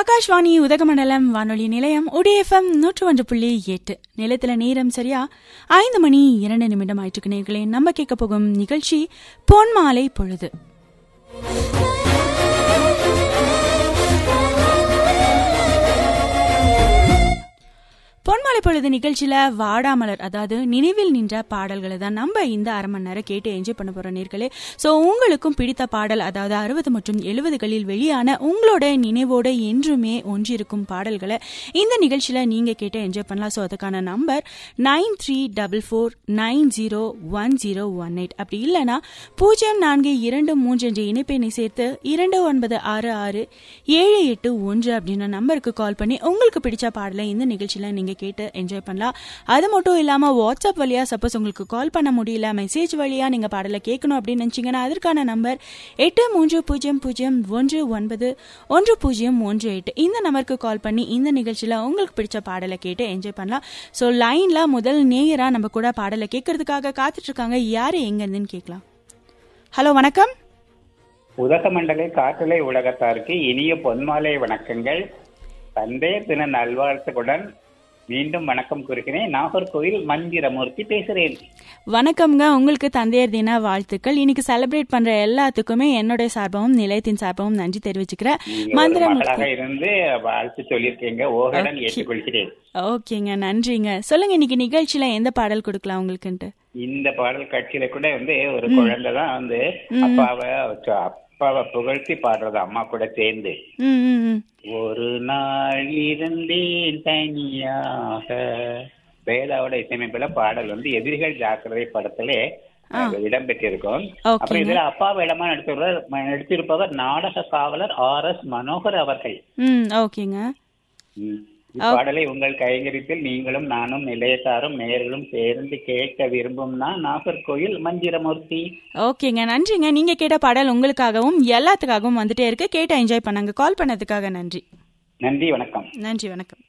ஆகாஷ்வாணி உதகமண்டலம் வானொலி நிலையம் உடிஎஃப்எம் நூற்று ஒன்று புள்ளி எட்டு நிலத்துல நேரம் சரியா ஐந்து மணி இரண்டு நிமிடம் ஆயிட்டு நேர்களே நம்ம கேட்க போகும் நிகழ்ச்சி பொன்மாலை பொழுது பொன்மாலை பொழுது நிகழ்ச்சியில வாடாமலர் அதாவது நினைவில் நின்ற பாடல்களை தான் நம்ம இந்த அரை மணி நேரம் கேட்டு என்ஜாய் பண்ண போறோம் நேர்களே ஸோ உங்களுக்கும் பிடித்த பாடல் அதாவது அறுபது மற்றும் எழுபதுகளில் வெளியான உங்களோட நினைவோட என்றுமே ஒன்றிருக்கும் பாடல்களை இந்த நிகழ்ச்சியில நீங்க கேட்டு என்ஜாய் பண்ணலாம் ஸோ அதுக்கான number nine three double four nine zero one zero one eight அப்படி இல்லைனா பூஜ்ஜியம் நான்கு இரண்டு மூன்று என்ற இணைப்பெண்ணை சேர்த்து இரண்டு ஒன்பது ஆறு ஆறு ஏழு எட்டு ஒன்று அப்படின்ற நம்பருக்கு கால் பண்ணி உங்களுக்கு பிடிச்ச பாடலை இந்த நிகழ்ச்சியில நீங்க கேட்டு என்ஜாய் பண்ணலாம் அது மட்டும் இல்லாம வாட்ஸ்அப் வழியா சப்போஸ் உங்களுக்கு கால் பண்ண முடியல மெசேஜ் வழியா நீங்க பாடலை கேட்கணும் அப்படின்னு நினைச்சீங்கன்னா அதற்கான நம்பர் எட்டு மூன்று பூஜ்ஜியம் பூஜ்ஜியம் ஒன்று ஒன்பது ஒன்று பூஜ்ஜியம் ஒன்று எட்டு இந்த நம்பருக்கு கால் பண்ணி இந்த நிகழ்ச்சியில உங்களுக்கு பிடிச்ச பாடலை கேட்டு என்ஜாய் பண்ணலாம் ஸோ லைன்ல முதல் நேயரா நம்ம கூட பாடலை கேட்கறதுக்காக காத்துட்டு இருக்காங்க யாரு எங்க இருந்துன்னு கேட்கலாம் ஹலோ வணக்கம் உதகமண்டலை காற்றலை உலகத்தாருக்கு இனிய பொன்மாலை வணக்கங்கள் தந்தையர் தின நல்வாழ்த்துக்களுடன் மீண்டும் வணக்கம் கூறுகிறேன் நாகர்கோவில் மந்திரமூர்த்தி பேசுறேன் வணக்கம்ங்க உங்களுக்கு தந்தையர் தின வாழ்த்துக்கள் இன்னைக்கு செலிப்ரேட் பண்ற எல்லாத்துக்குமே என்னுடைய சார்பாகவும் நிலையத்தின் சார்பாகவும் நன்றி தெரிவிச்சுக்கிறேன் நீங்க ஒரு மந்திரம் மகளாக இருந்து வாழ்த்து சொல்லியிருக்கீங்க ஓகடன் ஏற்றுக்கொள்கிறேன் ஓகேங்க நன்றிங்க சொல்லுங்க இன்னைக்கு நிகழ்ச்சியில எந்த பாடல் கொடுக்கலாம் உங்களுக்குன்ட்டு இந்த பாடல் காட்சியில கூட வந்து ஒரு குழந்தை தான் வந்து அப்பாவை அப்பாவை புகழ்த்தி பாடுறது அம்மா கூட சேர்ந்து ம் ம் ம் ஒரு நாள் இருந்தேன் தனியாக வேதாவோட இசையமைப்புல பாடல் வந்து எதிரிகள் ஜாக்கிரதை படத்திலே அது இடம்பெற்றிருக்கும் ஓகேங்க. அப்புறம் இதுல அப்பா வேடமா நடித்தவர் நடித்திருப்பவர் நாடக காவலர் ஆர் எஸ் மனோகர் அவர்கள் ம் ஓகேங்க ம். இப்பாடலை உங்கள் கைங்கரிப்பில் நீங்களும் நானும் நிலையத்தாரும் நேயர்களும் சேர்ந்து கேட்க விரும்பும்னா நாகர்கோயில் மஞ்சிரமூர்த்தி ஓகேங்க நன்றிங்க நீங்க கேட்ட பாடல் உங்களுக்காகவும் எல்லாத்துக்காகவும் வந்துட்டே இருக்கு கேட்டு என்ஜாய் பண்ணாங்க கால் பண்ணதுக்காக நன்றி நன்றி வணக்கம் நன்றி வணக்கம்